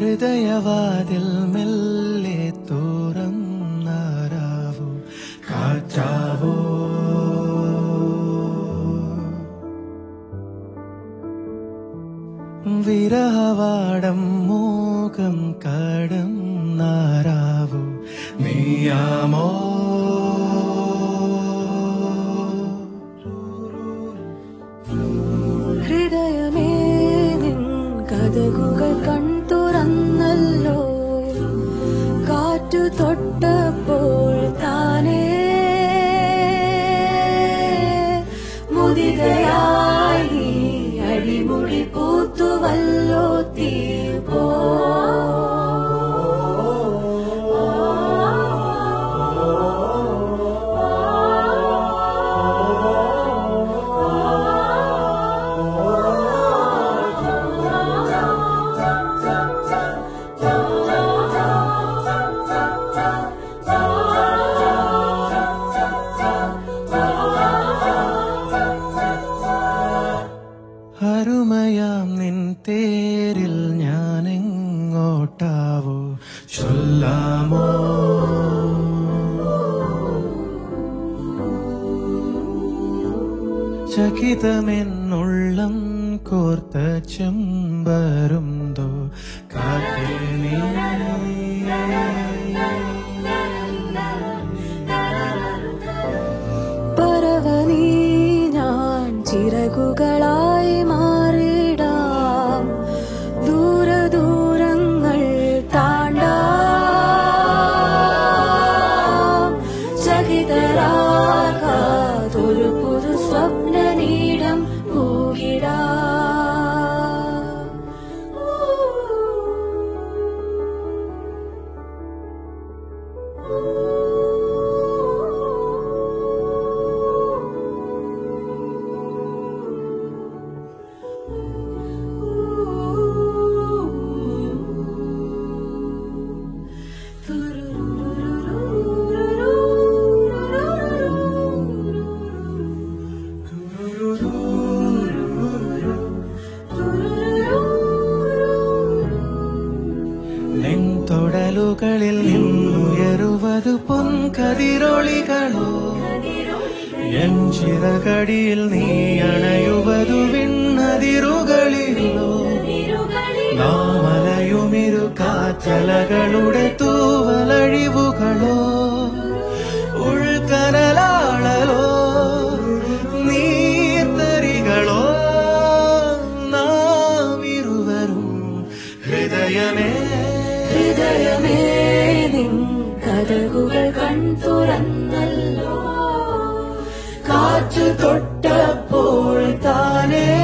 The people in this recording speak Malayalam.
ഹൃദയവാതിൽ മെല്ലെ തുറന്നാരാവൂ കാറ്റാവോ വിരഹവാടം മൂകം കടം നാരാവൂ നീയാമോ ഹൃദയമേ നിൻ കഥകുകൾ കൺതുറന്നല്ലോ കാറ്റു തൊട്ടപ്പോൾ താനേ മുദിതയായി നീ അടിമുടി പൂത്തുവല്ലോ തീർപ്പോ അരുമയാം നിൻ തേരിൽ ഞാൻ എങ്ങോട്ടാവോ ചൊല്ലാമോ ചകിതമെന്നുള്ളം കോർത്ത ചെമ്പരുന്തോ കാറ്റേ നീ പറവനീ ഞാൻ ചിറകുകളായി മാറിടാം ദൂരദൂരങ്ങൾ താണ്ടാം ചകിതരാകാതൊരു പുതു സ്വപ്നനീടം പൂകിടാം നെൻതൊടലുകളിൽ നിന്നുയരുവത് പൊൻകതിരൊളികളോ എൻ ചിറകടിയിൽ നീ അണയുവതു വിണ്ണതിരുകളിലോ നാമലയുമിരു കാറ്റലകളുടെ തൂവലഴിവുകളോ ഉൾക്കനലാളലോ നീർത്തരികളോ നാം ഇരുവരും ഹൃദയമേ ഹൃദയമേ നിൻ കഥകുകൾ കൺതുറന്നല്ലോ കാറ്റു തൊട്ടപ്പോൾ താനേ